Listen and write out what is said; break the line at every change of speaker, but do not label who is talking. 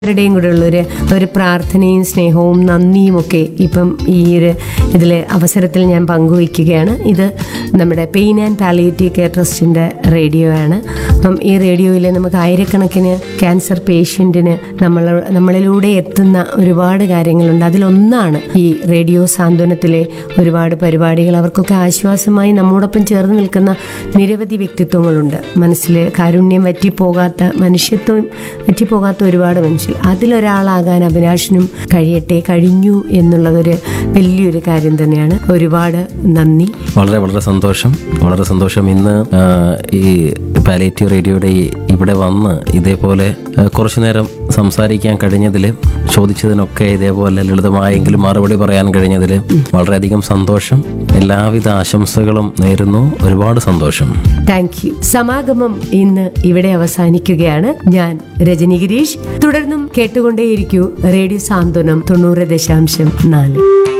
രുടെയും കൂടെ ഉള്ളൊരു ഒരു പ്രാർത്ഥനയും സ്നേഹവും നന്ദിയും ഒക്കെ ഇപ്പം ഈ ഒരു ഇതിൽ അവസരത്തിൽ ഞാൻ പങ്കുവയ്ക്കുകയാണ് ഇത് നമ്മുടെ പെയിൻ ആൻഡ് പാലിയേറ്റീവ് കെയർ ട്രസ്റ്റിൻ്റെ റേഡിയോ ആണ് അപ്പം ഈ റേഡിയോയിൽ നമുക്ക് ആയിരക്കണക്കിന് ക്യാൻസർ പേഷ്യൻറ്റിന് നമ്മൾ നമ്മളിലൂടെ എത്തുന്ന ഒരുപാട് കാര്യങ്ങളുണ്ട് അതിലൊന്നാണ് ഈ റേഡിയോ സാന്ത്വനത്തിലെ ഒരുപാട് പരിപാടികൾ അവർക്കൊക്കെ ആശ്വാസമായി നമ്മോടൊപ്പം ചേർന്ന് നിൽക്കുന്ന നിരവധി വ്യക്തിത്വങ്ങളുണ്ട് മനസ്സിൽ കാരുണ്യം വറ്റിപ്പോകാത്ത മനുഷ്യത്വം വറ്റിപ്പോകാത്ത ഒരുപാട് മനുഷ്യർ അതിലൊരാളാകാൻ അഭിലാഷിനും കഴിയട്ടെ കഴിഞ്ഞു എന്നുള്ളതൊരു വലിയൊരു കാര്യം തന്നെയാണ് ഒരുപാട് നന്ദി
വളരെ വളരെ സന്തോഷം വളരെ സന്തോഷം ഇന്ന് ആ, ഈ പാലേറ്റീവ് റേഡിയോയുടെ ഈ ഇവിടെ വന്ന് ഇതേപോലെ ആ, കുറച്ചു നേരം സംസാരിക്കാൻ കഴിഞ്ഞതിൽ ചോദിച്ചതിനൊക്കെ ഇതേപോലെ ലളിതമായെങ്കിലും മറുപടി പറയാൻ കഴിഞ്ഞതിൽ വളരെയധികം സന്തോഷം എല്ലാവിധ ആശംസകളും നേരുന്നു ഒരുപാട് സന്തോഷം
താങ്ക് യു സമാഗമം ഇന്ന് ഇവിടെ അവസാനിക്കുകയാണ് ഞാൻ രജനി ഗിരീഷ് തുടർന്നും കേട്ടുകൊണ്ടേയിരിക്കൂ റേഡിയോ സാന്ത്വനം തൊണ്ണൂറ് ദശാംശം നാല്